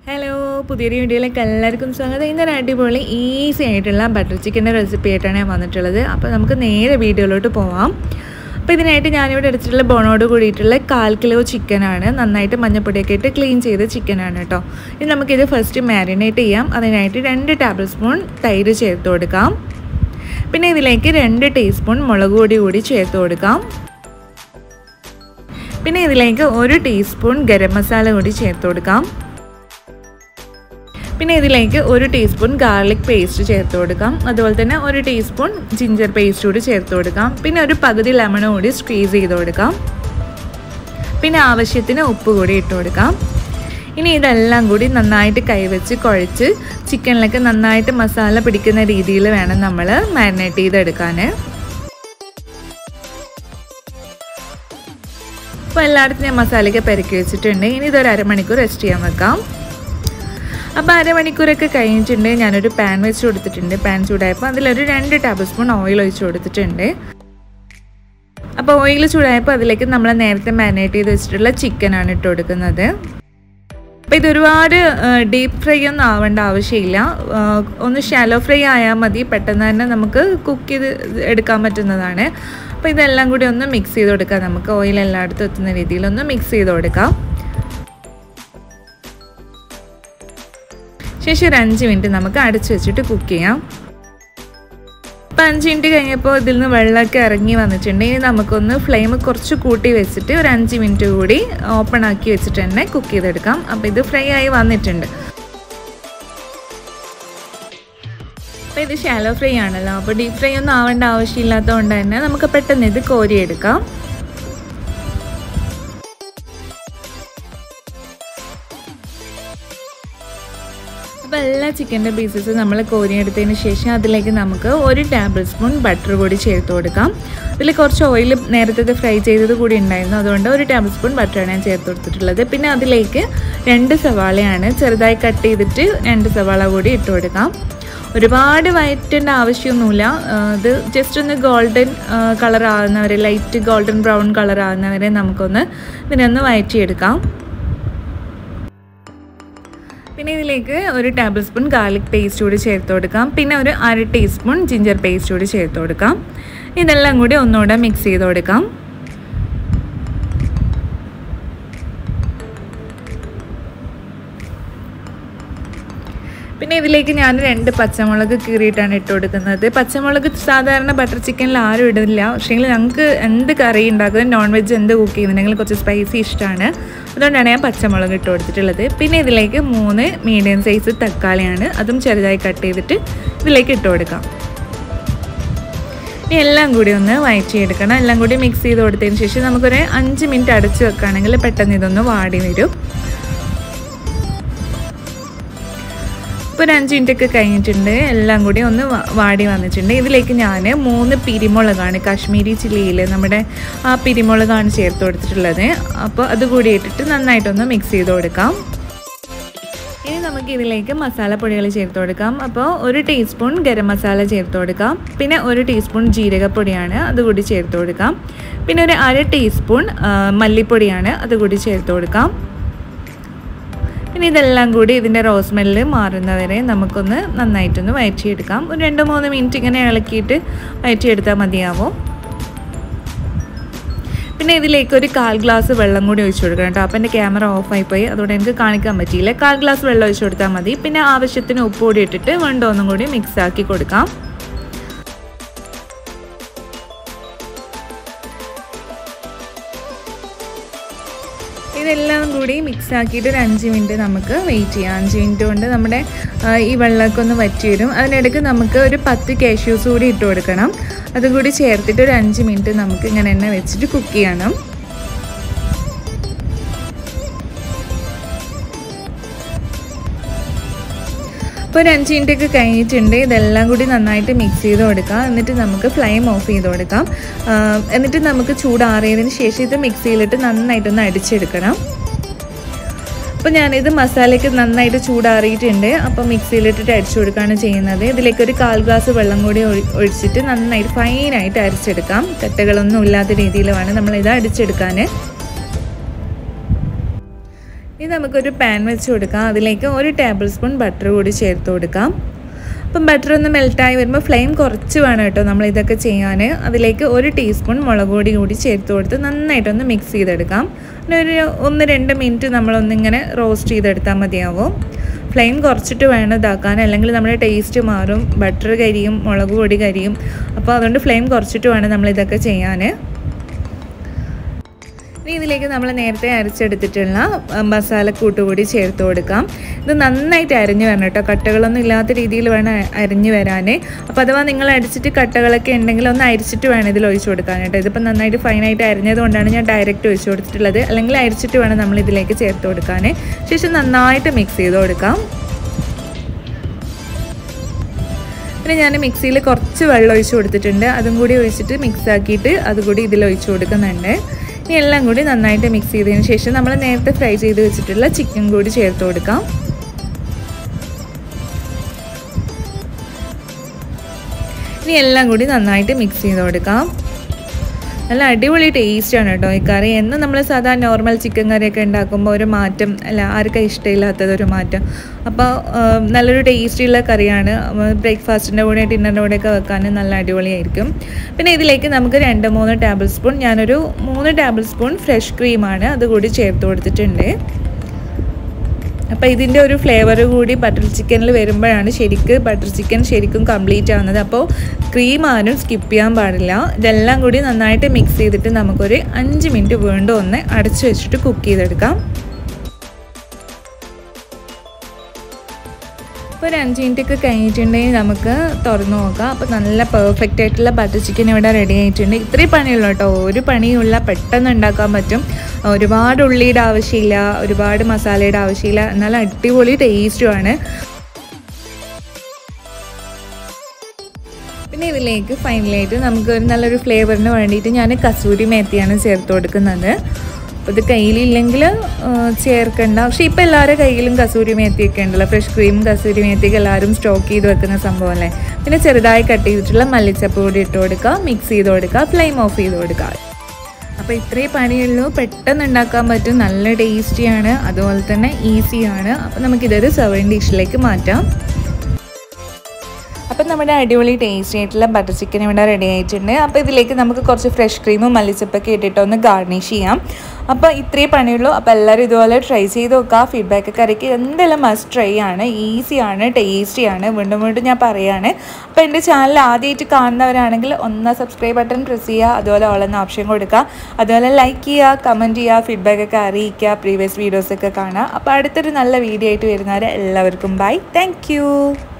hello പുതിയൊരു വീഡിയോയിലേക്ക് എല്ലാവർക്കും സ്വാഗതം ഇന്നൊരു അടിപൊളി ഈസി ആയിട്ടുള്ള ബട്ടർ ചിക്കൻ്റെ റെസിപ്പി ആയിട്ടാണ് ഞാൻ വന്നിട്ടുള്ളത് അപ്പോൾ നമുക്ക് നേരെ വീഡിയോയിലോട്ട് പോവാം അപ്പോൾ ഇതിനായിട്ട് ഞാനിവിടെ എടുത്തിട്ടുള്ള ബോണോട് കൂടിയിട്ടുള്ള കാൽ കിലോ ചിക്കനാണ് നന്നായിട്ട് മഞ്ഞപ്പൊടിയൊക്കെ ഇട്ട് ക്ലീൻ ചെയ്ത ചിക്കനാണ് കേട്ടോ ഇനി നമുക്കിത് ഫസ്റ്റ് മാരിനേറ്റ് ചെയ്യാം അതിനായിട്ട് രണ്ട് ടേബിൾ സ്പൂൺ തൈര് ചേർത്ത് കൊടുക്കാം പിന്നെ ഇതിലേക്ക് രണ്ട് ടീസ്പൂൺ മുളക് പൊടി കൂടി ചേർത്ത് കൊടുക്കാം പിന്നെ ഇതിലേക്ക് ഒരു ടീസ്പൂൺ ഗരം മസാല കൂടി ചേർത്ത് കൊടുക്കാം പിന്നെ ഇതിലേക്ക് ഒരു ടീസ്പൂൺ ഗാർലിക് പേസ്റ്റ് ചേർത്ത് കൊടുക്കാം അതുപോലെ തന്നെ ഒരു ടീസ്പൂൺ ജിഞ്ചർ പേസ്റ്റ് കൂടി ചേർത്ത് കൊടുക്കാം പിന്നെ ഒരു പകുതി ലെമൺ കൂടി സ്ക്വീസ് ചെയ്ത് കൊടുക്കാം പിന്നെ ആവശ്യത്തിന് ഉപ്പ് കൂടി ഇട്ട് കൊടുക്കാം ഇനി ഇതെല്ലാം കൂടി നന്നായിട്ട് കൈവച്ച് കുഴച്ച് ചിക്കനിലൊക്കെ നന്നായിട്ട് മസാല പിടിക്കുന്ന രീതിയിൽ വേണം നമ്മൾ മാരിനേറ്റ് ചെയ്തെടുക്കാൻ അപ്പോൾ എല്ലായിടത്തും ഞാൻ മസാലയൊക്കെ പെരക്കി വെച്ചിട്ടുണ്ട് ഇനി ഇതൊരു അരമണിക്കൂർ റെസ്റ്റ് ചെയ്യാൻ വെക്കാം അപ്പോൾ അരമണിക്കൂറൊക്കെ കഴിഞ്ഞിട്ടുണ്ട് ഞാനൊരു പാൻ വെച്ച് കൊടുത്തിട്ടുണ്ട് പാൻ ചൂടായപ്പോൾ അതിലൊരു രണ്ട് ടേബിൾ സ്പൂൺ ഓയിൽ ഒഴിച്ച് കൊടുത്തിട്ടുണ്ട് അപ്പോൾ ഓയിൽ ചൂടായപ്പോൾ അതിലേക്ക് നമ്മൾ നേരത്തെ മാരിനേറ്റ് ചെയ്ത് വെച്ചിട്ടുള്ള ചിക്കനാണ് ഇട്ട് കൊടുക്കുന്നത് അപ്പോൾ ഇത് ഒരുപാട് ഡീപ്പ് ഫ്രൈ ഒന്നും ആവേണ്ട ആവശ്യമില്ല ഒന്ന് ഷാലോ ഫ്രൈ ആയാൽ മതി പെട്ടെന്ന് തന്നെ നമുക്ക് കുക്ക് ചെയ്ത് എടുക്കാൻ പറ്റുന്നതാണ് അപ്പോൾ ഇതെല്ലാം കൂടി ഒന്ന് മിക്സ് ചെയ്ത് കൊടുക്കാം നമുക്ക് ഓയിൽ എല്ലായിടത്തും എത്തുന്ന രീതിയിൽ ഒന്ന് മിക്സ് ചെയ്ത് കൊടുക്കാം ശേഷം ഒരു അഞ്ച് മിനിറ്റ് നമുക്ക് അടച്ചു വെച്ചിട്ട് കുക്ക് ചെയ്യാം അപ്പം അഞ്ച് മിനിറ്റ് കഴിഞ്ഞപ്പോൾ ഇതിൽ നിന്ന് വെള്ളമൊക്കെ ഇറങ്ങി വന്നിട്ടുണ്ട് ഇനി നമുക്കൊന്ന് ഫ്ലെയിം കുറച്ച് കൂട്ടി വെച്ചിട്ട് ഒരു അഞ്ച് മിനിറ്റ് കൂടി ഓപ്പൺ ആക്കി വെച്ചിട്ട് തന്നെ കുക്ക് ചെയ്തെടുക്കാം അപ്പോൾ ഇത് ഫ്രൈ ആയി വന്നിട്ടുണ്ട് അപ്പോൾ ഇത് ഷാലോ ഫ്രൈ ആണല്ലോ അപ്പോൾ ഡീപ് ഫ്രൈ ഒന്നും ആവേണ്ട ആവശ്യമില്ലാത്തതുകൊണ്ട് തന്നെ നമുക്ക് പെട്ടെന്ന് ഇത് കോരിയെടുക്കാം അപ്പോൾ എല്ലാ ചിക്കൻ്റെ പീസസ് നമ്മൾ കോരിയെടുത്തതിന് ശേഷം അതിലേക്ക് നമുക്ക് ഒരു ടേബിൾ സ്പൂൺ ബട്ടർ കൂടി ചേർത്ത് കൊടുക്കാം ഇതിൽ കുറച്ച് ഓയിൽ നേരത്തെ ഫ്രൈ ചെയ്തത് കൂടി ഉണ്ടായിരുന്നു അതുകൊണ്ട് ഒരു ടേബിൾ സ്പൂൺ ബട്ടറാണ് ഞാൻ ചേർത്ത് കൊടുത്തിട്ടുള്ളത് പിന്നെ അതിലേക്ക് രണ്ട് സവാളയാണ് ചെറുതായി കട്ട് ചെയ്തിട്ട് രണ്ട് സവാള കൂടി ഇട്ട് കൊടുക്കാം ഒരുപാട് വയറ്റേണ്ട ആവശ്യമൊന്നുമില്ല ഇത് ജസ്റ്റ് ഒന്ന് ഗോൾഡൻ കളർ ആകുന്നവരെ ലൈറ്റ് ഗോൾഡൻ ബ്രൗൺ കളർ ആകുന്നവരെ നമുക്കൊന്ന് ഇതിനൊന്ന് വയറ്റിയെടുക്കാം പിന്നെ ഇതിലേക്ക് ഒരു ടേബിൾ സ്പൂൺ ഗാർലിക് പേസ്റ്റ് കൂടി ചേർത്ത് കൊടുക്കാം പിന്നെ ഒരു അര ടീസ്പൂൺ ജിഞ്ചർ പേസ്റ്റ് കൂടി ചേർത്ത് കൊടുക്കാം ഇതെല്ലാം കൂടി ഒന്നുകൂടെ മിക്സ് ചെയ്ത് കൊടുക്കാം പിന്നെ ഇതിലേക്ക് ഞാൻ രണ്ട് പച്ചമുളക് കീറിയിട്ടാണ് ഇട്ട് കൊടുക്കുന്നത് പച്ചമുളക് സാധാരണ ബട്ടർ ചിക്കനിൽ ആരും ഇടില്ല പക്ഷേ ഞങ്ങൾക്ക് എന്ത് കറി ഉണ്ടാക്കുന്നത് നോൺ വെജ് എന്ത് കുക്ക് ചെയ്യുന്നുണ്ടെങ്കിൽ കുറച്ച് സ്പൈസി ഇഷ്ടമാണ് അതുകൊണ്ടാണ് ഞാൻ പച്ചമുളക് ഇട്ട് കൊടുത്തിട്ടുള്ളത് പിന്നെ ഇതിലേക്ക് മൂന്ന് മീഡിയം സൈസ് തക്കാളിയാണ് അതും ചെറുതായി കട്ട് ചെയ്തിട്ട് ഇതിലേക്ക് ഇട്ട് കൊടുക്കാം ഇനി എല്ലാം കൂടി ഒന്ന് വയറ്റിയെടുക്കണം എല്ലാം കൂടി മിക്സ് ചെയ്ത് കൊടുത്തതിന് ശേഷം നമുക്കൊരു അഞ്ച് മിനിറ്റ് അടച്ച് വെക്കുകയാണെങ്കിൽ പെട്ടെന്ന് ഇതൊന്ന് വാടി വരും ഇപ്പോൾ ഒരു അഞ്ച് മിനിറ്റൊക്കെ കഴിഞ്ഞിട്ടുണ്ട് എല്ലാം കൂടി ഒന്ന് വാടി വന്നിട്ടുണ്ട് ഇതിലേക്ക് ഞാൻ മൂന്ന് പിരിമുളകാണ് കാശ്മീരി ചില്ലിയിൽ നമ്മുടെ ആ പിരിമുളകാണ് ചേർത്ത് കൊടുത്തിട്ടുള്ളത് അപ്പോൾ അത് കൂടി ഇട്ടിട്ട് നന്നായിട്ടൊന്ന് മിക്സ് ചെയ്ത് കൊടുക്കാം ഇനി നമുക്ക് ഇതിലേക്ക് മസാലപ്പൊടികൾ ചേർത്ത് കൊടുക്കാം അപ്പോൾ ഒരു ടീസ്പൂൺ ഗരം മസാല ചേർത്ത് കൊടുക്കാം പിന്നെ ഒരു ടീസ്പൂൺ ജീരകപ്പൊടിയാണ് അതുകൂടി ചേർത്ത് കൊടുക്കാം പിന്നെ ഒരു അര ടീസ്പൂൺ മല്ലിപ്പൊടിയാണ് അതുകൂടി ചേർത്ത് കൊടുക്കാം പിന്നെ ഇതെല്ലാം കൂടി ഇതിൻ്റെ റോസ് സ്മെല്ല് മാറുന്നവരെ നമുക്കൊന്ന് നന്നായിട്ടൊന്ന് വയറ്റിയെടുക്കാം ഒരു രണ്ട് മൂന്ന് മിനിറ്റ് ഇങ്ങനെ ഇളക്കിയിട്ട് വയറ്റിയെടുത്താൽ മതിയാവും പിന്നെ ഇതിലേക്ക് ഒരു കാൽ ഗ്ലാസ് വെള്ളം കൂടി ഒഴിച്ചു കൊടുക്കണം കേട്ടോ അപ്പം എൻ്റെ ക്യാമറ ഓഫായി പോയി അതുകൊണ്ട് എനിക്ക് കാണിക്കാൻ പറ്റിയില്ല കാൽ ഗ്ലാസ് വെള്ളം ഒഴിച്ചു കൊടുത്താൽ മതി പിന്നെ ആവശ്യത്തിന് ഉപ്പ് കൂടി ഇട്ടിട്ട് വീണ്ടും ഒന്നും കൂടി മിക്സ് ആക്കി കൊടുക്കാം ഇതെല്ലാം കൂടി മിക്സ് ആക്കിയിട്ട് ഒരു അഞ്ച് മിനിറ്റ് നമുക്ക് വെയിറ്റ് ചെയ്യാം അഞ്ച് മിനിറ്റ് കൊണ്ട് നമ്മുടെ ഈ വെള്ളമൊക്കെ ഒന്ന് വറ്റി വരും അതിനിടയ്ക്ക് നമുക്ക് ഒരു പത്ത് കാഷ്യൂസ് കൂടി ഇട്ട് കൊടുക്കണം അതുകൂടി ചേർത്തിട്ട് ഒരു അഞ്ച് മിനിറ്റ് നമുക്ക് ഇങ്ങനെ എണ്ണ വെച്ചിട്ട് കുക്ക് ചെയ്യണം ഇപ്പോൾ ഒരു അഞ്ച് മിനിറ്റ് ഒക്കെ കഴിഞ്ഞിട്ടുണ്ട് ഇതെല്ലാം കൂടി നന്നായിട്ട് മിക്സ് ചെയ്ത് കൊടുക്കാം എന്നിട്ട് നമുക്ക് ഫ്ലെയിം ഓഫ് ചെയ്ത് കൊടുക്കാം എന്നിട്ട് നമുക്ക് ചൂടാറിയതിന് ശേഷം ഇത് മിക്സിയിലിട്ട് നന്നായിട്ടൊന്ന് അടിച്ചെടുക്കണം അപ്പോൾ ഞാനിത് മസാലയ്ക്ക് നന്നായിട്ട് ചൂടാറിയിട്ടുണ്ട് അപ്പോൾ മിക്സിയിലിട്ടിട്ട് അടിച്ചു കൊടുക്കുകയാണ് ചെയ്യുന്നത് ഇതിലേക്ക് ഒരു കാൽ ഗ്ലാസ് വെള്ളം കൂടി ഒഴിച്ചിട്ട് നന്നായിട്ട് ഫൈനായിട്ട് അരച്ചെടുക്കാം കട്ടകളൊന്നും ഇല്ലാത്ത രീതിയിൽ വേണം നമ്മളിത് അടിച്ചെടുക്കാൻ ഇനി നമുക്കൊരു പാൻ വെച്ച് കൊടുക്കാം അതിലേക്ക് ഒരു ടേബിൾ സ്പൂൺ ബട്ടർ കൂടി ചേർത്ത് കൊടുക്കാം അപ്പം ബട്ടർ ഒന്ന് മെൽറ്റായി വരുമ്പോൾ ഫ്ലെയിം കുറച്ച് വേണം കേട്ടോ നമ്മൾ ഇതൊക്കെ ചെയ്യാൻ അതിലേക്ക് ഒരു ടീസ്പൂൺ മുളക് പൊടി കൂടി ചേർത്ത് കൊടുത്ത് നന്നായിട്ടൊന്ന് മിക്സ് ചെയ്തെടുക്കാം പിന്നെ ഒരു ഒന്ന് രണ്ട് മിനിറ്റ് നമ്മളൊന്നിങ്ങനെ റോസ്റ്റ് ചെയ്തെടുത്താൽ മതിയാവും ഫ്ലെയിം കുറച്ചിട്ട് വേണം ഇതാക്കാൻ അല്ലെങ്കിൽ നമ്മുടെ ടേസ്റ്റ് മാറും ബട്ടർ കരിയും മുളക് പൊടി കരിയും അപ്പോൾ അതുകൊണ്ട് ഫ്ലെയിം കുറച്ചിട്ട് വേണം നമ്മൾ ഇതൊക്കെ ചെയ്യാൻ ഇനി ഇതിലേക്ക് നമ്മൾ നേരത്തെ അരച്ചെടുത്തിട്ടുള്ള മസാലക്കൂട്ട് കൂടി ചേർത്ത് കൊടുക്കാം ഇത് നന്നായിട്ട് അരിഞ്ഞു വരണം കേട്ടോ കട്ടകളൊന്നും ഇല്ലാത്ത രീതിയിൽ വേണം അരിഞ്ഞു വരാൻ അപ്പോൾ അഥവാ നിങ്ങൾ അടിച്ചിട്ട് കട്ടകളൊക്കെ ഉണ്ടെങ്കിൽ ഒന്ന് അരിച്ചിട്ട് വേണം ഇതിൽ ഒഴിച്ചു കൊടുക്കാൻ കേട്ടോ ഇതിപ്പോൾ നന്നായിട്ട് ഫൈനായിട്ട് അരിഞ്ഞത് കൊണ്ടാണ് ഞാൻ ഡയറക്റ്റ് ഒഴിച്ചു കൊടുത്തിട്ടുള്ളത് അല്ലെങ്കിൽ അരിച്ചിട്ട് വേണം നമ്മൾ ഇതിലേക്ക് ചേർത്ത് കൊടുക്കാൻ ശേഷം നന്നായിട്ട് മിക്സ് ചെയ്ത് കൊടുക്കാം പിന്നെ ഞാൻ മിക്സിയിൽ കുറച്ച് വെള്ളം ഒഴിച്ച് കൊടുത്തിട്ടുണ്ട് അതും കൂടി ഒഴിച്ചിട്ട് മിക്സ് ആക്കിയിട്ട് അതുകൂടി ഇതിൽ ഒഴിച്ചു കൊടുക്കുന്നുണ്ട് ഇനി എല്ലാം കൂടി നന്നായിട്ട് മിക്സ് ചെയ്തതിന് ശേഷം നമ്മൾ നേരത്തെ ഫ്രൈ ചെയ്ത് വെച്ചിട്ടുള്ള ചിക്കൻ കൂടി ചേർത്ത് കൊടുക്കാം ഇനി എല്ലാം കൂടി നന്നായിട്ട് മിക്സ് ചെയ്ത് കൊടുക്കാം നല്ല അടിപൊളി ടേസ്റ്റാണ് കേട്ടോ ഈ കറി എന്നും നമ്മൾ സാധാരണ നോർമൽ ചിക്കൻ കറിയൊക്കെ ഉണ്ടാക്കുമ്പോൾ ഒരു മാറ്റം അല്ല ആർക്കും ഇഷ്ടമില്ലാത്തത് ഒരു മാറ്റം അപ്പോൾ നല്ലൊരു ടേസ്റ്റിയുള്ള കറിയാണ് ബ്രേക്ക്ഫാസ്റ്റിൻ്റെ കൂടെ ഡിന്നറിൻ്റെ കൂടെയൊക്കെ വെക്കാൻ നല്ല അടിപൊളിയായിരിക്കും പിന്നെ ഇതിലേക്ക് നമുക്ക് രണ്ട് മൂന്ന് ടേബിൾ സ്പൂൺ ഞാനൊരു മൂന്ന് ടേബിൾ സ്പൂൺ ഫ്രഷ് ക്രീമാണ് അതുകൂടി ചേർത്ത് കൊടുത്തിട്ടുണ്ട് അപ്പോൾ ഇതിൻ്റെ ഒരു ഫ്ലേവർ കൂടി ബട്ടർ ചിക്കനിൽ വരുമ്പോഴാണ് ശരിക്ക് ബട്ടർ ചിക്കൻ ശരിക്കും കംപ്ലീറ്റ് ആവുന്നത് അപ്പോൾ ക്രീം ആരും സ്കിപ്പ് ചെയ്യാൻ പാടില്ല ഇതെല്ലാം കൂടി നന്നായിട്ട് മിക്സ് ചെയ്തിട്ട് നമുക്കൊരു അഞ്ച് മിനിറ്റ് വീണ്ടും ഒന്ന് അടച്ചു വെച്ചിട്ട് കുക്ക് ചെയ്തെടുക്കാം ഇപ്പോൾ ഒരു അഞ്ച് മിനിറ്റ് ഒക്കെ കഴിഞ്ഞിട്ടുണ്ടെങ്കിൽ നമുക്ക് തുറന്നു നോക്കാം അപ്പോൾ നല്ല പെർഫെക്റ്റ് ആയിട്ടുള്ള ബട്ടർ ചിക്കൻ ഇവിടെ റെഡി ആയിട്ടുണ്ട് ഇത്രയും പണിയുള്ളൂ കേട്ടോ ഒരു പണിയുള്ള പെട്ടെന്ന് ഉണ്ടാക്കാൻ പറ്റും ഒരുപാട് ഉള്ളിയുടെ ആവശ്യമില്ല ഒരുപാട് മസാലയുടെ ആവശ്യമില്ല എന്നാൽ അടിപൊളി ടേസ്റ്റുമാണ് പിന്നെ ഇതിലേക്ക് ഫൈനലായിട്ട് നമുക്ക് ഒരു നല്ലൊരു ഫ്ലേവറിന് വേണ്ടിയിട്ട് ഞാൻ കസൂരി മേത്തിയാണ് ചേർത്ത് കൊടുക്കുന്നത് അപ്പോൾ ഇത് കയ്യിലില്ലെങ്കിൽ ചേർക്കണ്ട പക്ഷേ ഇപ്പോൾ എല്ലാവരുടെ കയ്യിലും കസൂരി മേത്തിയൊക്കെ ഉണ്ടല്ലോ ഫ്രഷ് ക്രീം കസൂരി മേത്തിയൊക്കെ എല്ലാവരും സ്റ്റോക്ക് ചെയ്ത് വെക്കുന്ന സംഭവമല്ലേ പിന്നെ ചെറുതായി കട്ട് ചെയ്തിട്ടുള്ള മല്ലിച്ചപ്പ് കൂടി ഇട്ട് കൊടുക്കുക മിക്സ് ചെയ്ത് കൊടുക്കുക ഫ്ലെയിം ഓഫ് ചെയ്ത് കൊടുക്കുക അപ്പോൾ ഇത്രയും പണിയുള്ളൂ പെട്ടെന്ന് ഉണ്ടാക്കാൻ പറ്റും നല്ല ടേസ്റ്റിയാണ് അതുപോലെ തന്നെ ഈസിയാണ് അപ്പോൾ നമുക്കിതൊരു സെവൻ ഡിഷിലേക്ക് മാറ്റാം അപ്പം നമ്മുടെ അടിപൊളി ടേസ്റ്റി ആയിട്ടുള്ള ബട്ടർ ചിക്കൻ ഇവിടെ റെഡി ആയിട്ടുണ്ട് അപ്പോൾ ഇതിലേക്ക് നമുക്ക് കുറച്ച് ഫ്രഷ് ക്രീമും മല്ലിച്ചപ്പൊക്കെ ഇട്ടിട്ട് ഒന്ന് ഗാർണിഷ് ചെയ്യാം അപ്പോൾ ഇത്രയും പണിയുള്ളൂ അപ്പോൾ എല്ലാവരും ഇതുപോലെ ട്രൈ ചെയ്ത് നോക്കുക ഫീഡ്ബാക്ക് ഒക്കെ അറിയിക്കുക എന്തെല്ലാം മസ്റ്റ് ട്രൈ ആണ് ഈസിയാണ് ടേസ്റ്റിയാണ് വീണ്ടും വീണ്ടും ഞാൻ പറയുകയാണ് അപ്പോൾ എൻ്റെ ചാനൽ ആദ്യമായിട്ട് കാണുന്നവരാണെങ്കിൽ ഒന്ന് സബ്സ്ക്രൈബ് ബട്ടൺ പ്രസ് ചെയ്യുക അതുപോലെ ഓളെന്ന ഓപ്ഷൻ കൊടുക്കുക അതുപോലെ ലൈക്ക് ചെയ്യുക കമൻറ്റ് ചെയ്യുക ഫീഡ്ബാക്ക് ഒക്കെ അറിയിക്കുക പ്രീവിയസ് വീഡിയോസൊക്കെ കാണുക അപ്പോൾ അടുത്തൊരു നല്ല വീഡിയോ ആയിട്ട് വരുന്നവരെ എല്ലാവർക്കും ബൈ താങ്ക്